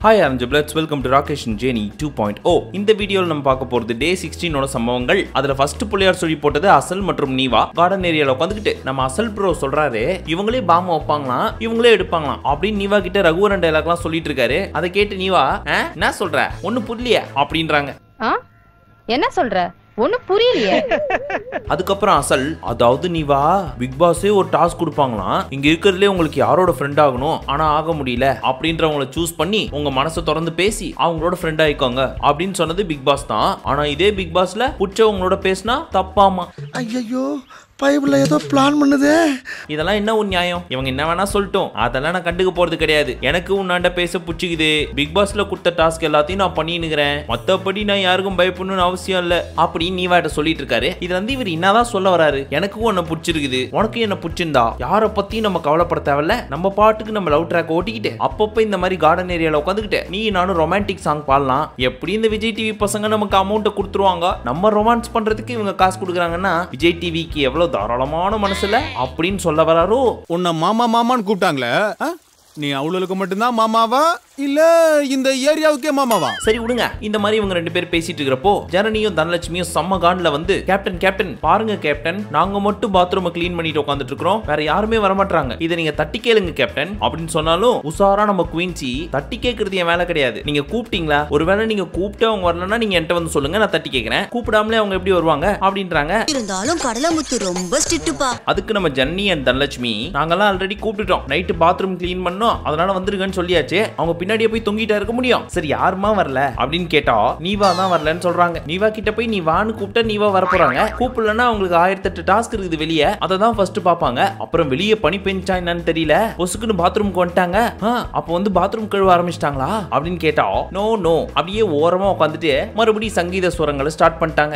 Hi அரஞ்சபிளட்ஸ் welcome to Rakesh Jeni two point o இந்த வீடியோவில் நம்ம பார்க்க போகிறது டே சிக்ஸ்டீனோட சம்பவங்கள் அதில் ஃபர்ஸ்ட் புள்ளையார் சொல்லி போட்டது அசல் மற்றும் நீவா கார்டன் ஏரியாவில் உட்காந்துக்கிட்டு நம்ம அசல் ப்ரோ சொல்றாரு இவங்களே பாம்பு வைப்பாங்களாம் இவங்களே எடுப்பாங்களாம் அப்படின்னு நீவா கிட்ட ரகுவரன் டைலாக்லாம் சொல்லிட்டு இருக்காரு அதை கேட்டு நீவா "ஆ, என்ன சொல்ற ஒன்னும் புரியலையே அப்படின்றாங்க ஆ என்ன சொல்ற ஒண்ணும் புரியலையே அதுக்கப்புறம் அசல் அதாவது நீ வா பிக் பாஸே ஒரு டாஸ்க் கொடுப்பாங்களாம் இங்க இருக்கிறதுலே உங்களுக்கு யாரோட ஃப்ரெண்ட் ஆகணும் ஆனா ஆக முடியல அப்படின்றவங்கள சூஸ் பண்ணி உங்க மனசை திறந்து பேசி அவங்களோட ஃப்ரெண்ட் ஆயிக்கோங்க அப்படின்னு சொன்னது பிக் பாஸ் தான் ஆனா இதே பிக் பாஸ்ல புடிச்சவங்களோட பேசினா தப்பாமா ஐயோ பைபிள்ல ஏதோ பிளான் பண்ணுதே இதெல்லாம் என்ன ஒரு நியாயம் இவங்க என்ன வேணா சொல்லட்டும் அதெல்லாம் நான் கண்டுக்க போறது கிடையாது எனக்கு உன்னாண்ட பேச புடிச்சுக்குது பிக் பாஸ்ல கொடுத்த டாஸ்க் எல்லாத்தையும் நான் பண்ணினுக்கிறேன் மத்தபடி நான் யாருக்கும் பயப்படணும்னு அவசியம் இல்ல அப்படின்னு நீவாட்ட சொல்லிட்டு இருக்காரு இது வந்து இவர் என்னதான் சொல்ல வராரு எனக்கும் உன்னை பிடிச்சிருக்குது உனக்கு என்ன பிடிச்சிருந்தா யாரை பத்தியும் நம்ம கவலைப்பட தேவையில்ல நம்ம பாட்டுக்கு நம்ம லவ் ட்ராக் ஓட்டிக்கிட்டு அப்பப்ப இந்த மாதிரி கார்டன் ஏரியால உட்காந்துக்கிட்டு நீ நானும் ரொமான்டிக் சாங் பாடலாம் எப்படி இந்த விஜய் டிவி பசங்க நமக்கு அமௌண்ட்டை கொடுத்துருவாங்க நம்ம ரொமான்ஸ் பண்றதுக்கு இவங்க காசு கொடுக்குறாங்கன்னா விஜய் டிவிக்கு எவ்வளவு தாராளமான மனசுல அப்படின்னு சொல்ல வராரோ உன்னை மாமா மாமான்னு கூப்பிட்டாங்களே ஆ? நீ அவளுக்கு மட்டும்தான் மாமாவா இல்ல இந்த ஏரியாவுக்கே மாமாவா சரி விடுங்க இந்த மாதிரி இவங்க ரெண்டு பேர் பேசிட்டு இருக்கிறப்போ ஜனனியும் தனலட்சுமியும் செம்ம காண்ல வந்து கேப்டன் கேப்டன் பாருங்க கேப்டன் நாங்க மட்டும் பாத்ரூமை க்ளீன் பண்ணிட்டு உட்காந்துட்டு இருக்கிறோம் வேற யாருமே வர மாட்டாங்க இதை நீங்க தட்டி கேளுங்க கேப்டன் அப்படின்னு சொன்னாலும் உசாரா நம்ம குயின்சி தட்டி கேட்கறது என் வேலை கிடையாது நீங்க கூப்பிட்டீங்களா ஒருவேளை நீங்க கூப்பிட்டு அவங்க வரலன்னா நீங்க என்கிட்ட வந்து சொல்லுங்க நான் தட்டி கேட்கறேன் கூப்பிடாமலே அவங்க எப்படி வருவாங்க அப்படின்றாங்க இருந்தாலும் கடலமுத்து ரொம்ப ஸ்ட்ரிக்ட்டுப்பா அதுக்கு நம்ம ஜன்னி அண்ட் தனலட்சுமி நாங்கெல்லாம் ஆல்ரெடி கூப்பிட்டுட்டோம் நைட்டு பாத்ரூம் க்ளீன் பண்ணோம் அதனால வந்துருங்கன்னு சொல்லியாச்சு அவங்க பின்னாடியே போய் தொங்கிட்டா இருக்க முடியும் சரி யாருமா வரல அப்படின்னு கேட்டா நீவா தான் வரலன்னு சொல்றாங்க நீவா கிட்ட போய் நீ வான்னு கூப்பிட்டா நீவா வர போறாங்க கூப்பிடலன்னா அவங்களுக்கு ஆயிரத்தெட்டு டாஸ்க் இருக்குது வெளியே அதை தான் ஃபர்ஸ்ட் பார்ப்பாங்க அப்புறம் வெளியே பனி பெஞ்சா என்னன்னு தெரியல பொசுக்குன்னு பாத்ரூம்க்கு வந்துட்டாங்க ஆ, அப்போ வந்து பாத்ரூம் கழுவ ஆரம்பிச்சிட்டாங்களா அப்படின்னு கேட்டா நோ நோ அப்படியே ஓரமா உட்காந்துட்டு மறுபடியும் சங்கீத ஸ்வரங்களை ஸ்டார்ட் பண்ணிட்டாங்க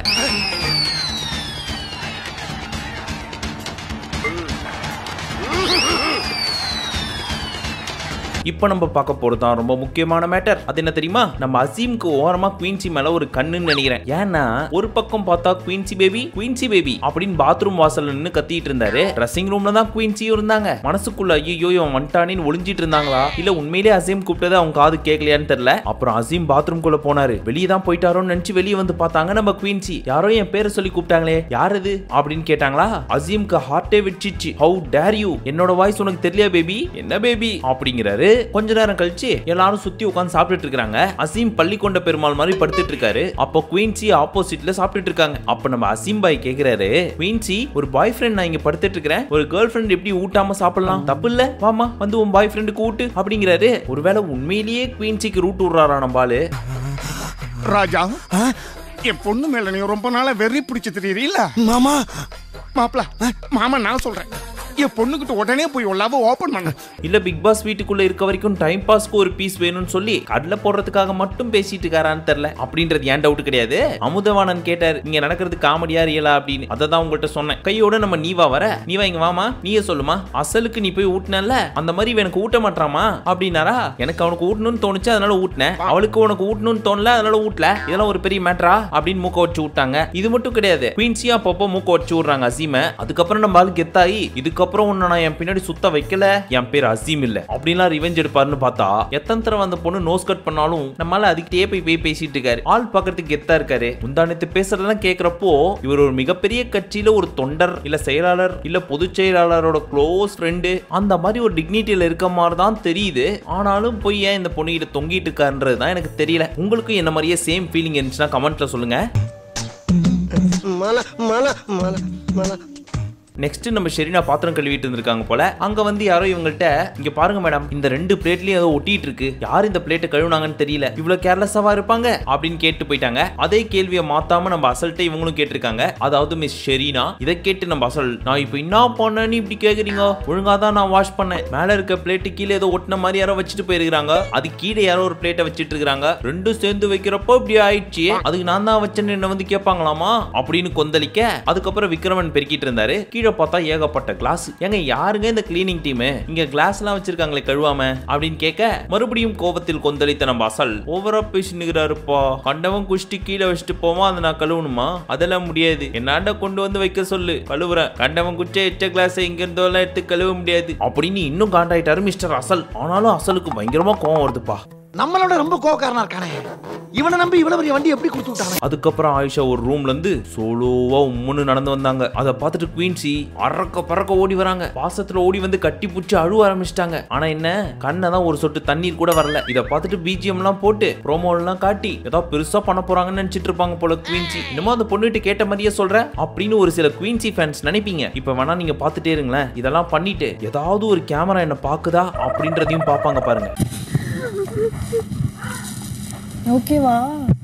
இப்போ நம்ம பார்க்க போறது தான் ரொம்ப முக்கியமான மேட்டர் அது என்ன தெரியுமா நம்ம அசீம்க்கு ஓரமா குயின்சி மேல ஒரு கண்ணுன்னு நினைக்கிறேன் ஏன்னா ஒரு பக்கம் பார்த்தா குயின்சி பேபி குயின்சி பேபி அப்படின்னு பாத்ரூம் வாசல்ல நின்னு கத்திட்டு இருந்தாரு ட்ரெஸ்ஸிங் ரூம்ல தான் குயின்சியும் இருந்தாங்க மனசுக்குள்ள ஐயோ இவன் வந்துட்டானேன்னு ஒளிஞ்சிட்டு இருந்தாங்களா இல்ல உண்மையிலே அசீம் கூப்பிட்டது அவங்க காது கேட்கலையான்னு தெரியல அப்புறம் அசீம் பாத்ரூம் குள்ள போனாரு வெளியே தான் போயிட்டாரோன்னு நினைச்சு வெளியே வந்து பார்த்தாங்க நம்ம குயின்சி யாரோ என் பேரை சொல்லி கூப்பிட்டாங்களே யார் இது அப்படின்னு கேட்டாங்களா அசீம்க்கு ஹார்ட்டே விட்டுச்சு ஹவு டேர் யூ என்னோட வாய்ஸ் உனக்கு தெரியலையா பேபி என்ன பேபி அப்படிங்கிறாரு கொஞ்ச நேரம் கழிச்சு எல்லாரும் சுத்தி உட்காந்து சாப்பிட்டுட்டு இருக்காங்க அசீம் பள்ளி கொண்ட பெருமாள் மாதிரி படுத்துட்டு இருக்காரு அப்போ குயின்சி ஆப்போசிட்ல சாப்பிட்டுட்டு இருக்காங்க அப்ப நம்ம அசீம் பாய் கேக்குறாரு குயின்சி ஒரு பாய் ஃப்ரெண்ட் நான் இங்க படுத்துட்டு இருக்கிறேன் ஒரு கேர்ள் ஃப்ரெண்ட் எப்படி ஊட்டாம சாப்பிடலாம் தப்பு இல்ல வாமா வந்து உன் பாய் ஃப்ரெண்டுக்கு ஊட்டு அப்படிங்கிறாரு ஒருவேளை உண்மையிலேயே குயின்சிக்கு ரூட் விடுறாரா நம்ம ஆளு ராஜா என் பொண்ணு மேல நீ ரொம்ப நாளா வெறி பிடிச்சு தெரியல மாமா மாப்பிள மாமா நான் சொல்றேன் என் பொண்ணுகிட்ட உடனே போய் லவ் ஓபன் பண்ண இல்ல பிக் பாஸ் வீட்டுக்குள்ள இருக்க வரைக்கும் டைம் பாஸ்க்கு ஒரு பீஸ் வேணும்னு சொல்லி கடலை போடுறதுக்காக மட்டும் பேசிட்டு இருக்காரான்னு தெரியல அப்படின்றது ஏன் டவுட் கிடையாது அமுதவாணன் கேட்டாரு இங்க நடக்கிறது காமெடியா ரியலா அப்படின்னு அதை தான் உங்கள்கிட்ட சொன்னேன் கையோட நம்ம நீவா வர நீவா இங்க வாமா நீயே சொல்லுமா அசலுக்கு நீ போய் ஊட்டினல அந்த மாதிரி இவன் எனக்கு ஊட்ட மாட்டாமா அப்படின்னாரா எனக்கு அவனுக்கு ஊட்டணும்னு தோணுச்சு அதனால ஊட்டினேன் அவளுக்கு உனக்கு ஊட்டணும்னு தோணல அதனால ஊட்டல இதெல்லாம் ஒரு பெரிய மேட்டரா அப்படின்னு மூக்க வச்சு விட்டாங்க இது மட்டும் கிடையாது குயின்சியா அப்பப்போ மூக்க வச்சு விடுறாங்க அசீம அதுக்கப்புறம் நம்ம ஆளு கெத்தாயி இதுக்கப்புறம் உன்னை நான் என் பின்னாடி சுத்த வைக்கல என் பேர் அசீம் இல்ல அப்படின்லாம் ரிவெஞ்ச் எடுப்பாருன்னு பார்த்தா எத்தனை தடவை அந்த பொண்ணு நோஸ் கட் பண்ணாலும் நம்மளால அதுக்கிட்டே போய் போய் பேசிட்டு இருக்காரு ஆள் பாக்குறதுக்கு கெத்தா இருக்காரு முந்தானத்து பேசுறதெல்லாம் கேக்குறப்போ இவர் ஒரு மிகப்பெரிய கட்சியில ஒரு தொண்டர் இல்ல செயலாளர் இல்ல பொதுச் செயலாளரோட க்ளோஸ் ஃப்ரெண்டு அந்த மாதிரி ஒரு டிக்னிட்டியில இருக்க மாதிரி தான் தெரியுது ஆனாலும் போய் ஏன் இந்த பொண்ணு கிட்ட தொங்கிட்டு இருக்காருன்றது தான் எனக்கு தெரியல உங்களுக்கும் என்ன மாதிரியே சேம் ஃபீலிங் இருந்துச்சுன்னா கமெண்ட்ல சொல்லுங்க மல மல மல மல நெக்ஸ்ட் நம்ம ஷெரினா பாத்திரம் கழுவிட்டு இருந்திருக்காங்க போல அங்க வந்து யாரோ இவங்கள்ட்ட இங்க பாருங்க மேடம் இந்த ரெண்டு பிளேட்லயும் ஏதோ ஒட்டிட்டு இருக்கு யார் இந்த பிளேட்டை கழுவுனாங்கன்னு தெரியல இவ்வளவு கேர்லெஸ்ஸாவா இருப்பாங்க அப்படின்னு கேட்டு போயிட்டாங்க அதே கேள்வியை மாத்தாம நம்ம அசல்ட்ட இவங்களும் கேட்டிருக்காங்க அதாவது மிஸ் ஷெரீனா இதை கேட்டு நம்ம அசல் நான் இப்போ என்ன பண்ணேன்னு இப்படி கேக்குறீங்க ஒழுங்கா தான் நான் வாஷ் பண்ணேன் மேல இருக்க பிளேட்டு கீழே ஏதோ ஒட்டின மாதிரி யாரோ வச்சுட்டு போயிருக்காங்க அது கீழே யாரோ ஒரு பிளேட்டை வச்சிட்டு இருக்காங்க ரெண்டும் சேர்ந்து வைக்கிறப்போ இப்படி ஆயிடுச்சு அதுக்கு நான் தான் வச்சேன்னு என்ன வந்து கேட்பாங்களாமா அப்படின்னு கொந்தளிக்க அதுக்கப்புறம் விக்ரமன் பெருக்கிட்டு இருந்தாரு கீழே பார்த்தா ஏகப்பட்ட கிளாஸ் ஏங்க யாருங்க இந்த கிளீனிங் டீம் இங்க கிளாஸ் எல்லாம் வச்சிருக்காங்களே கழுவாம அப்படின்னு கேட்க மறுபடியும் கோபத்தில் கொந்தளித்த நம்ம அசல் ஓவரா பேசினுகிறாருப்பா கண்டவன் குஷ்டி கீழே வச்சுட்டு போவான் அதை நான் கழுவணுமா அதெல்லாம் முடியாது என்னாண்ட கொண்டு வந்து வைக்க சொல்லு கழுவுறேன் கண்டவன் குச்ச எச்ச கிளாஸ் இங்க இருந்தோலாம் எடுத்து கழுவ முடியாது அப்படின்னு இன்னும் காண்டாயிட்டாரு மிஸ்டர் அசல் ஆனாலும் அசலுக்கு பயங்கரமா கோவம் வருதுப்பா நம்மளோட ரொம்ப கோவக்காரனா இருக்கானே இவனை நம்பி இவ்வளவு பெரிய வண்டி எப்படி கொடுத்து விட்டானே அதுக்கப்புறம் ஆயிஷா ஒரு ரூம்ல இருந்து சோலோவா உம்முன்னு நடந்து வந்தாங்க அதை பார்த்துட்டு குயின்சி அறக்க பறக்க ஓடி வராங்க பாசத்துல ஓடி வந்து கட்டி பிடிச்சி அழுவ ஆரம்பிச்சிட்டாங்க ஆனா என்ன கண்ணை தான் ஒரு சொட்டு தண்ணீர் கூட வரல இதை பார்த்துட்டு பிஜிஎம் எல்லாம் போட்டு ப்ரோமோ எல்லாம் காட்டி ஏதாவது பெருசா பண்ண போறாங்கன்னு நினைச்சிட்டு இருப்பாங்க போல குயின்சி இன்னமும் அந்த பொண்ணுகிட்ட கேட்ட மாதிரியே சொல்ற அப்படின்னு ஒரு சில குயின்சி ஃபேன்ஸ் நினைப்பீங்க இப்ப வேணா நீங்க பார்த்துட்டே இருங்களேன் இதெல்லாம் பண்ணிட்டு ஏதாவது ஒரு கேமரா என்ன பாக்குதா அப்படின்றதையும் பார்ப்பாங்க பாருங்க ஓகேவா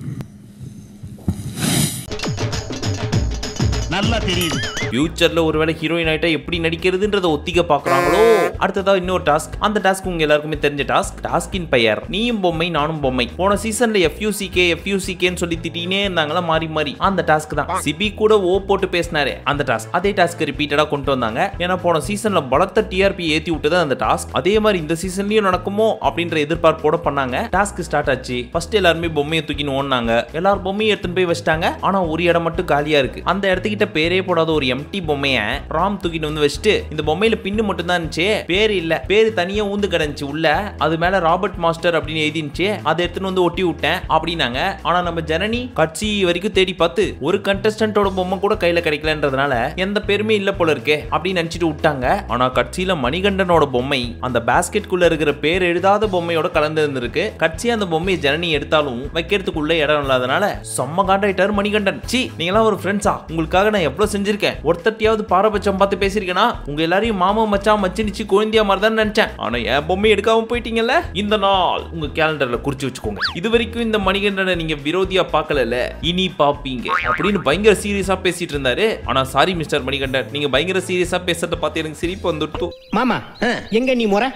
நல்லா தெரியுது ஃபியூச்சர்ல ஒருவேளை ஹீரோயின் ஆயிட்டா எப்படி நடிக்கிறதுன்றத ஒத்திக பாக்குறாங்களோ அடுத்ததா இன்னொரு டாஸ்க் அந்த டாஸ்க் உங்க எல்லாருக்குமே தெரிஞ்ச டாஸ்க் டாஸ்கின் பெயர் நீயும் பொம்மை நானும் பொம்மை போன சீசன்ல எஃப்யூசிகே எஃப்யூசிகேன்னு சொல்லி திட்டினே இருந்தாங்களா மாறி மாறி அந்த டாஸ்க் தான் சிபி கூட ஓ போட்டு பேசினாரு அந்த டாஸ்க் அதே டாஸ்க் ரிப்பீட்டடா கொண்டு வந்தாங்க ஏன்னா போன சீசன்ல பலத்த டிஆர்பி ஏத்தி விட்டது அந்த டாஸ்க் அதே மாதிரி இந்த சீசன்லயும் நடக்குமோ அப்படின்ற எதிர்பார்ப்போட பண்ணாங்க டாஸ்க் ஸ்டார்ட் ஆச்சு ஃபர்ஸ்ட் எல்லாருமே பொம்மையை தூக்கின்னு ஓடினாங்க எல்லாரும் பொம்மையை எடுத்துன்னு போய் வச்சிட்டாங்க ஆனா ஒரு இடம் மட்டும் காலியா இருக்கு அந்த இடத்துக்கிட்ட பேரே போடாத ஒரு எம்டி பொம்மைய ராம் தூக்கிட்டு வந்து வச்சுட்டு இந்த பொம்மையில பின்னு மட்டும் தான் இருந்துச்சு பேர் இல்ல பேரு தனியா ஊந்து கிடந்துச்சு உள்ள அது மேல ராபர்ட் மாஸ்டர் அப்படின்னு எழுதிருந்துச்சு அதை எடுத்துன்னு வந்து ஒட்டி விட்டேன் அப்படின்னாங்க ஆனா நம்ம ஜனனி கட்சி வரைக்கும் தேடி பார்த்து ஒரு கண்டஸ்டன்டோட பொம்மை கூட கையில கிடைக்கலன்றதுனால எந்த பேருமே இல்ல போல இருக்கே அப்படின்னு நினைச்சிட்டு விட்டாங்க ஆனா கட்சியில மணிகண்டனோட பொம்மை அந்த பாஸ்கெட்குள்ள இருக்கிற பேர் எழுதாத பொம்மையோட கலந்து இருந்திருக்கு கட்சி அந்த பொம்மையை ஜனனி எடுத்தாலும் வைக்கிறதுக்குள்ள இடம் இல்லாதனால செம்ம காண்டாயிட்டாரு மணிகண்டன் சி நீங்களாம் ஒரு ஃப்ரெண்ட்ஸா உங்களுக்காக நான் எவ்வளவு செஞ்சிருக்கேன் ஒருத்தட்டியாவது பாரபட்சம் பார்த்து பேசியிருக்கேனா உங்க எல்லாரையும் மாமா மச்சான் மச்சினிச்சு குழந்தையா மாதிரி தான் நினைச்சேன் ஆனா என் பொம்மை எடுக்காம போயிட்டீங்கல்ல இந்த நாள் உங்க கேலண்டர்ல குறிச்சு வச்சுக்கோங்க இது வரைக்கும் இந்த மணிகண்டனை நீங்க விரோதியா பார்க்கல இனி பாப்பீங்க அப்படின்னு பயங்கர சீரியஸா பேசிட்டு இருந்தாரு ஆனா சாரி மிஸ்டர் மணிகண்டன் நீங்க பயங்கர சீரியஸா பேசுறத பார்த்து எனக்கு சிரிப்பு வந்துட்டு மாமா எங்க நீ முறை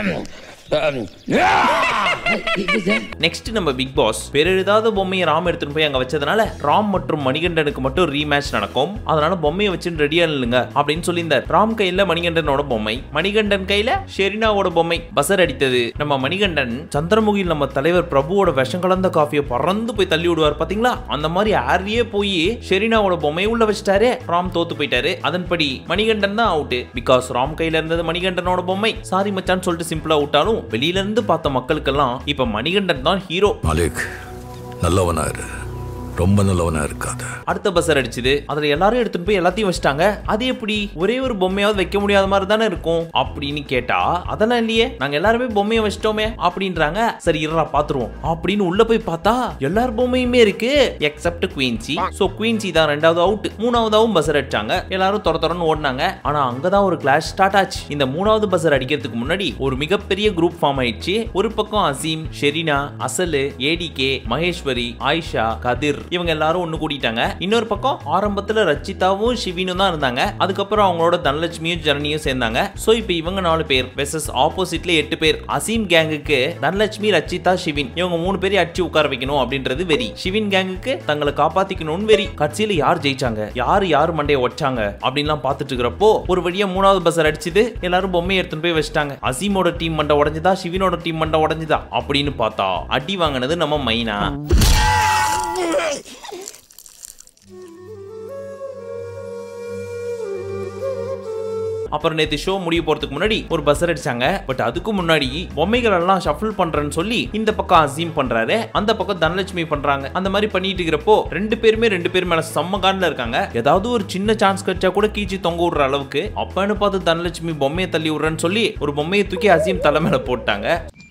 நெக்ஸ்ட் நம்ம பிக் பாஸ் பேரெழுதாத பொம்மையை ராம் எடுத்துட்டு போய் அங்க வச்சதுனால ராம் மற்றும் மணிகண்டனுக்கு மட்டும் ரீமேட்ச் நடக்கும் அதனால பொம்மையை வச்சு ரெடியா இல்லைங்க அப்படின்னு சொல்லியிருந்தார் ராம் கையில மணிகண்டனோட பொம்மை மணிகண்டன் கையில ஷெரினாவோட பொம்மை பசர் அடித்தது நம்ம மணிகண்டன் சந்திரமுகியில் நம்ம தலைவர் பிரபுவோட விஷம் கலந்த காஃபியை பறந்து போய் தள்ளி விடுவார் பாத்தீங்களா அந்த மாதிரி ஆர்வியே போய் ஷெரினாவோட பொம்மையை உள்ள வச்சிட்டாரு ராம் தோத்து போயிட்டாரு அதன்படி மணிகண்டன் தான் அவுட் பிகாஸ் ராம் கையில இருந்தது மணிகண்டனோட பொம்மை சாரி மச்சான்னு சொல்லிட்டு சிம்பிளா விட்டாலும் வெளியில இருந்து பார்த்த மக்களுக்கெல்லாம் இப்ப மணிகண்டன் தான் ஹீரோ மாலிக் நல்லவனா இரு ரொம்ப நல்லவனா இருக்காத அடுத்த பஸ்ஸர் அடிச்சுது அதுல எல்லாரும் எடுத்துட்டு போய் எல்லாத்தையும் வச்சிட்டாங்க அது எப்படி ஒரே ஒரு பொம்மையாவது வைக்க முடியாத மாதிரி தானே இருக்கும் அப்படின்னு கேட்டா அதெல்லாம் இல்லையே நாங்க எல்லாருமே பொம்மையை வச்சிட்டோமே அப்படின்றாங்க சரி இருடா பாத்துருவோம் அப்படின்னு உள்ள போய் பார்த்தா எல்லார் பொம்மையுமே இருக்கு எக்ஸப்ட் குயின்சி சோ குயின்சி தான் ரெண்டாவது அவுட் மூணாவதாவும் பஸ்ஸர் அடிச்சாங்க எல்லாரும் தொர தொரன்னு ஓடினாங்க ஆனா அங்கதான் ஒரு கிளாஷ் ஸ்டார்ட் ஆச்சு இந்த மூணாவது பஸ்ஸர் அடிக்கிறதுக்கு முன்னாடி ஒரு மிகப்பெரிய குரூப் ஃபார்ம் ஆயிடுச்சு ஒரு பக்கம் அசீம் ஷெரினா அசலு ஏடிகே மகேஸ்வரி ஆயிஷா கதிர் இவங்க எல்லாரும் ஒண்ணு கூட்டிட்டாங்க இன்னொரு பக்கம் ஆரம்பத்துல ரச்சிதாவும் சிவினும் தான் இருந்தாங்க அதுக்கப்புறம் அவங்களோட தனலட்சுமியும் ஜனனியும் சேர்ந்தாங்க சோ இப்போ இவங்க நாலு பேர் வெசஸ் ஆப்போசிட்ல எட்டு பேர் அசீம் கேங்குக்கு தனலட்சுமி ரச்சிதா சிவின் இவங்க மூணு பேரையும் அடிச்சு உட்கார வைக்கணும் அப்படின்றது வெறி சிவின் கேங்குக்கு தங்களை காப்பாத்திக்கணும்னு வெறி கட்சியில யார் ஜெயிச்சாங்க யார் யார் மண்டையை ஒச்சாங்க அப்படின்லாம் பார்த்துட்டு இருக்கிறப்போ ஒரு வழியா மூணாவது பஸ்ஸர் அடிச்சுது எல்லாரும் பொம்மையை எடுத்துட்டு போய் வச்சிட்டாங்க அசீமோட டீம் மண்டை உடஞ்சுதா சிவினோட டீம் மண்டை உடஞ்சுதா அப்படின்னு பார்த்தா அடி வாங்கினது நம்ம மைனா அப்புறம் நேத்து ஷோ முடிய போறதுக்கு முன்னாடி ஒரு பஸ்ஸர் அடிச்சாங்க பட் அதுக்கு முன்னாடி பொம்மைகள் எல்லாம் ஷஃபிள் பண்றேன்னு சொல்லி இந்த பக்கம் அசீம் பண்றாரு அந்த பக்கம் தனலட்சுமி பண்றாங்க அந்த மாதிரி பண்ணிட்டு இருக்கிறப்போ ரெண்டு பேருமே ரெண்டு பேர் மேல செம்ம காண்டில் இருக்காங்க ஏதாவது ஒரு சின்ன சான்ஸ் கிடைச்சா கூட கீச்சி தொங்க விடுற அளவுக்கு அப்பன்னு பார்த்து தனலட்சுமி பொம்மையை தள்ளி விடுறேன்னு சொல்லி ஒரு பொம்மையை தூக்கி அசீம் தலை மேல போட்டாங்க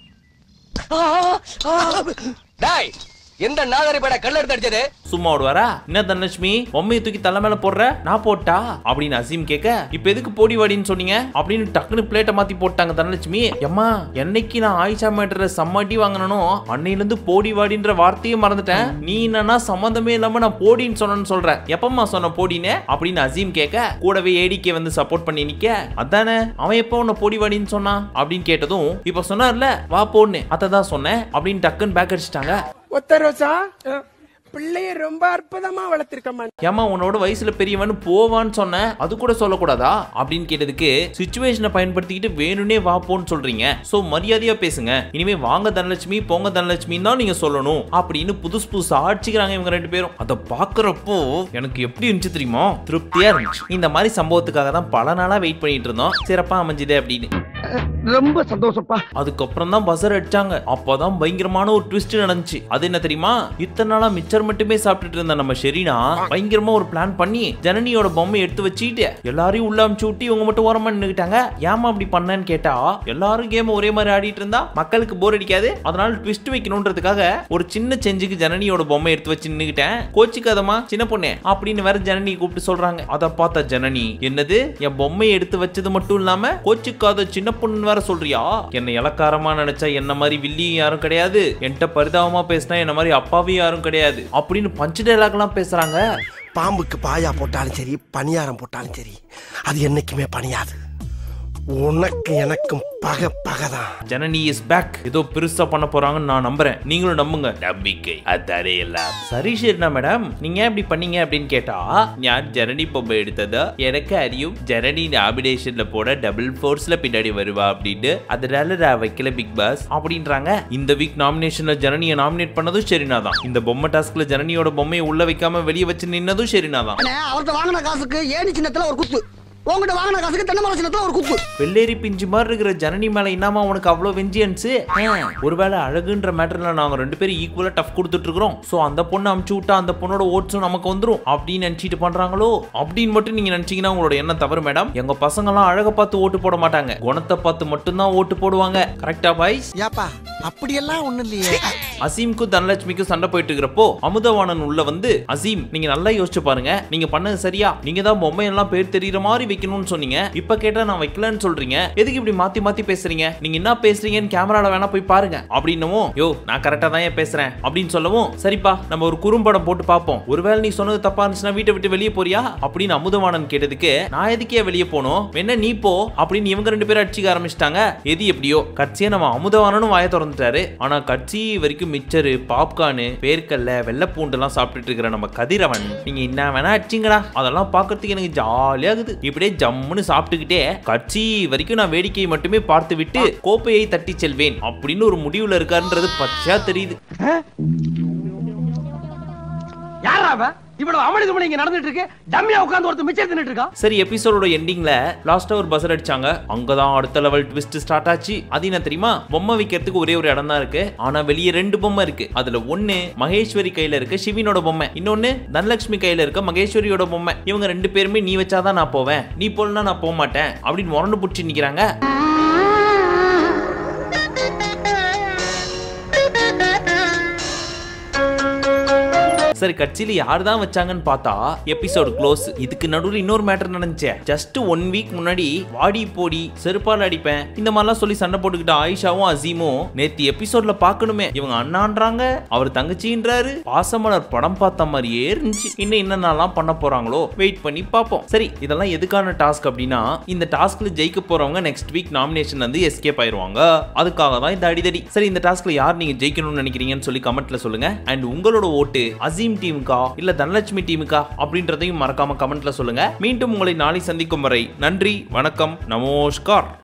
டாய் எந்த நாகரி பட கல்ல எடுத்து அடிச்சது சும்மா விடுவாரா என்ன தனலட்சுமி பொம்மையை தூக்கி தலை மேல போடுற நான் போட்டா அப்படின்னு அசீம் கேட்க இப்ப எதுக்கு போடி வாடின்னு சொன்னீங்க அப்படின்னு டக்குனு பிளேட்டை மாத்தி போட்டாங்க தனலட்சுமி எம்மா என்னைக்கு நான் ஆயிஷா மேட்டரை சம்மாட்டி வாங்கினனோ அன்னையில இருந்து போடி வாடின்ற வார்த்தையே மறந்துட்டேன் நீ என்னன்னா சம்மந்தமே இல்லாம நான் போடின்னு சொன்னேன்னு சொல்ற எப்பம்மா சொன்ன போடின்னு அப்படின்னு அசீம் கேட்க கூடவே ஏடிக்கே வந்து சப்போர்ட் பண்ணி நிக்க அதானே அவன் எப்போ உன்னை போடி வாடின்னு சொன்னான் அப்படின்னு கேட்டதும் இப்ப சொன்னார்ல வா போன்னு அதை தான் சொன்னேன் அப்படின்னு டக்குன்னு பேக் அடிச்சிட்டாங்க ஒத்த ரோசா பிள்ளைய ரொம்ப அற்புதமா வளர்த்திருக்கம்மா ஏமா உன்னோட வயசுல பெரியவன் போவான்னு சொன்னேன் அது கூட சொல்லக்கூடாதா அப்படின்னு கேட்டதுக்கு சுச்சுவேஷனை பயன்படுத்திக்கிட்டு வேணும்னே வா போன்னு சொல்றீங்க சோ மரியாதையா பேசுங்க இனிமே வாங்க தனலட்சுமி போங்க தனலட்சுமி தான் நீங்க சொல்லணும் அப்படின்னு புதுசு புதுசா ஆட்சிக்கிறாங்க இவங்க ரெண்டு பேரும் அதை பாக்குறப்போ எனக்கு எப்படி இருந்துச்சு தெரியுமா திருப்தியா இருந்துச்சு இந்த மாதிரி சம்பவத்துக்காக தான் பல நாளா வெயிட் பண்ணிட்டு இருந்தோம் சிறப்பா அமைஞ்சுதே அப்படின்னு ரொம்ப சந்தோஷப்பா அதுக்கப்புறம் தான் பசர் அடிச்சாங்க அப்பதான் பயங்கரமான ஒரு ட்விஸ்ட் நடந்துச்சு அது என்ன தெரியுமா இத்தனை நாளா மிச்சர் மட்டுமே சாப்பிட்டுட்டு இருந்த நம்ம ஷெரீனா பயங்கரமா ஒரு பிளான் பண்ணி ஜனனியோட பொம்மை எடுத்து வச்சுட்டு எல்லாரையும் உள்ள அமுச்சு விட்டு இவங்க மட்டும் ஓரமா நின்னுக்கிட்டாங்க ஏமா அப்படி பண்ணேன்னு கேட்டா எல்லாரும் கேம் ஒரே மாதிரி ஆடிட்டு இருந்தா மக்களுக்கு போர் அடிக்காது அதனால ட்விஸ்ட் வைக்கணுன்றதுக்காக ஒரு சின்ன செஞ்சுக்கு ஜனனியோட பொம்மை எடுத்து வச்சு நின்னுக்கிட்டேன் கோச்சிக்காதமா சின்ன பொண்ணே அப்படின்னு வேற ஜனனி கூப்பிட்டு சொல்றாங்க அதை பார்த்த ஜனனி என்னது என் பொம்மையை எடுத்து வச்சது மட்டும் இல்லாம கோச்சிக்காத சின்ன பொண்ணு வேற சொல்றியா என்னை இலக்காரமா நினைச்சா என்ன மாதிரி வில்லியும் யாரும் கிடையாது என்கிட்ட பரிதாபமா பேசினா என்ன மாதிரி அப்பாவும் யாரும் கிடையாது அப்படின்னு பஞ்சு டைலாக் எல்லாம் பேசுறாங்க பாம்புக்கு பாயா போட்டாலும் சரி பணியாரம் போட்டாலும் சரி அது என்னைக்குமே பணியாது உனக்கு எனக்கும் பகை பகைதான் ஜனனி இஸ் பேக் ஏதோ பெருசா பண்ண போறாங்கன்னு நான் நம்புறேன் நீங்களும் நம்புங்க நம்பிக்கை அதாரே எல்லாம் சரி ஷெர்னா மேடம் நீங்க ஏன் இப்படி பண்ணீங்க அப்படின்னு கேட்டா நான் ஜனனி பொம்மை எடுத்ததா எனக்கு அறியும் ஜனனி நாமினேஷன்ல போட டபுள் ஃபோர்ஸ்ல பின்னாடி வருவா அப்படின்னு அதனால நான் வைக்கல பிக் பாஸ் அப்படின்றாங்க இந்த வீக் நாமினேஷன்ல ஜனனியை நாமினேட் பண்ணதும் ஷெரினா தான் இந்த பொம்மை டாஸ்க்ல ஜனனியோட பொம்மையை உள்ள வைக்காம வெளியே வச்சு நின்னதும் ஷெரினா தான் அவர்கிட்ட வாங்கின காசுக்கு ஏணி சின்னத்துல ஒரு குத்து உங்ககிட்ட வாங்கின காசுக்கு தென்னை மரம் சின்னத்துல ஒரு குத்து வெள்ளேரி பிஞ்சு மாதிரி இருக்கிற ஜனனி மேல என்னமா உனக்கு அவ்வளோ வெஞ்சியன்ஸ் ஒருவேளை அழகுன்ற மேட்டர்ல நாங்க ரெண்டு பேரும் ஈக்குவலா டஃப் கொடுத்துட்டு இருக்கிறோம் சோ அந்த பொண்ணை அமுச்சு விட்டா அந்த பொண்ணோட ஓட்ஸும் நமக்கு வந்துரும் அப்படின்னு நினைச்சிட்டு பண்றாங்களோ அப்படின்னு மட்டும் நீங்க நினைச்சீங்கன்னா உங்களோட எண்ணம் தவறு மேடம் எங்க பசங்க எல்லாம் அழக பார்த்து ஓட்டு போட மாட்டாங்க குணத்தை பார்த்து மட்டும்தான் ஓட்டு போடுவாங்க கரெக்டா பாய்ஸ் ஏப்பா அப்படியெல்லாம் ஒண்ணு இல்லையே அசீம்க்கும் தனலட்சுமிக்கும் சண்டை போயிட்டு இருக்கிறப்போ அமுதவாணன் உள்ள வந்து அசீம் நீங்க நல்லா யோசிச்சு பாருங்க நீங்க பண்ணது சரியா நீங்க தான் பொம்மை எல்லாம் பேர் தெரியற மாதிரி வைக்கணும்னு சொன்னீங்க இப்ப கேட்டா நான் வைக்கலன்னு சொல்றீங்க எதுக்கு இப்படி மாத்தி மாத்தி பேசுறீங்க நீங்க என்ன பேசுறீங்கன்னு கேமரால வேணா போய் பாருங்க அப்படின்னவும் யோ நான் கரெக்டா தான் ஏன் பேசுறேன் அப்படின்னு சொல்லவும் சரிப்பா நம்ம ஒரு குறும்படம் போட்டு பார்ப்போம் ஒருவேளை நீ சொன்னது தப்பா இருந்துச்சுன்னா வீட்டை விட்டு வெளியே போறியா அப்படின்னு அமுதவாணன் கேட்டதுக்கு நான் எதுக்கே வெளியே போனோம் என்ன நீ போ அப்படின்னு இவங்க ரெண்டு பேரும் அடிச்சுக்க ஆரம்பிச்சிட்டாங்க எது எப்படியோ கட்சியை நம்ம அமுதவானனும் வாய திறந்துட்டாரு ஆனா கட்சி வரைக்கும் மிச்சரு பாப்கார்னு பேர்க்கல்ல வெள்ளைப்பூண்டு எல்லாம் சாப்பிட்டுட்டு இருக்கிற நம்ம கதிரவன் நீங்க என்ன வேணா அடிச்சிங்கடா அதெல்லாம் பார்க்கறதுக்கு எனக்கு ஜாலியா இருக்குது இப்படியே ஜம்முன்னு சாப்பிட்டுக்கிட்டே கட்சி வரைக்கும் நான் வேடிக்கையை மட்டுமே பார்த்து விட்டு கோப்பையை தட்டி செல்வேன் அப்படின்னு ஒரு முடிவுல இருக்காருன்றது பச்சையா தெரியுது யாரா அவ இவ்வளவு அமளி துமளி இங்க நடந்துட்டு இருக்கு டம்மியா உட்கார்ந்து ஒருத்தர் மிச்சம் தின்னுட்டு இருக்கா சரி எபிசோடோட எண்டிங்ல லாஸ்டா ஒரு பசர் அடிச்சாங்க அங்கதான் அடுத்த லெவல் ட்விஸ்ட் ஸ்டார்ட் ஆச்சு அது என்ன தெரியுமா பொம்மை வைக்கிறதுக்கு ஒரே ஒரு இடம் தான் இருக்கு ஆனா வெளியே ரெண்டு பொம்மை இருக்கு அதுல ஒண்ணு மகேஸ்வரி கையில இருக்க சிவினோட பொம்மை இன்னொன்னு தனலட்சுமி கையில இருக்க மகேஸ்வரியோட பொம்மை இவங்க ரெண்டு பேருமே நீ வச்சாதான் நான் போவேன் நீ போலனா நான் போக மாட்டேன் அப்படின்னு முரண்டு பிடிச்சி நிக்கிறாங்க சரி கட்சியில யார் தான் வச்சாங்கன்னு பார்த்தா எபிசோடு க்ளோஸ் இதுக்கு நடுவில் இன்னொரு மேட்டர் நடந்துச்சு ஜஸ்ட் ஒன் வீக் முன்னாடி வாடி போடி செருப்பால் அடிப்பேன் இந்த மாதிரிலாம் சொல்லி சண்டை போட்டுக்கிட்ட ஆயிஷாவும் அசீமும் நேத்தி எபிசோட்ல பார்க்கணுமே இவங்க அண்ணான்றாங்க அவர் தங்கச்சின்றாரு பாசமலர் படம் பார்த்த மாதிரியே இருந்துச்சு இன்னும் என்னென்னலாம் பண்ண போறாங்களோ வெயிட் பண்ணி பார்ப்போம் சரி இதெல்லாம் எதுக்கான டாஸ்க் அப்படின்னா இந்த டாஸ்க்ல ஜெயிக்க போறவங்க நெக்ஸ்ட் வீக் நாமினேஷன் வந்து எஸ்கேப் ஆயிருவாங்க அதுக்காக தான் இந்த அடிதடி சரி இந்த டாஸ்க்ல யார் நீங்க ஜெயிக்கணும்னு நினைக்கிறீங்கன்னு சொல்லி கமெண்ட்ல சொல்லுங்க அண்ட் உங்களோட ஓட்டு அசீம் டீமுக்கா இல்ல தனலட்சுமி டீமுக்கா அப்படின்றதையும் மறக்காம கமெண்ட்ல சொல்லுங்க மீண்டும் உங்களை நாளை சந்திக்கும் வரை நன்றி வணக்கம் நமஸ்கார்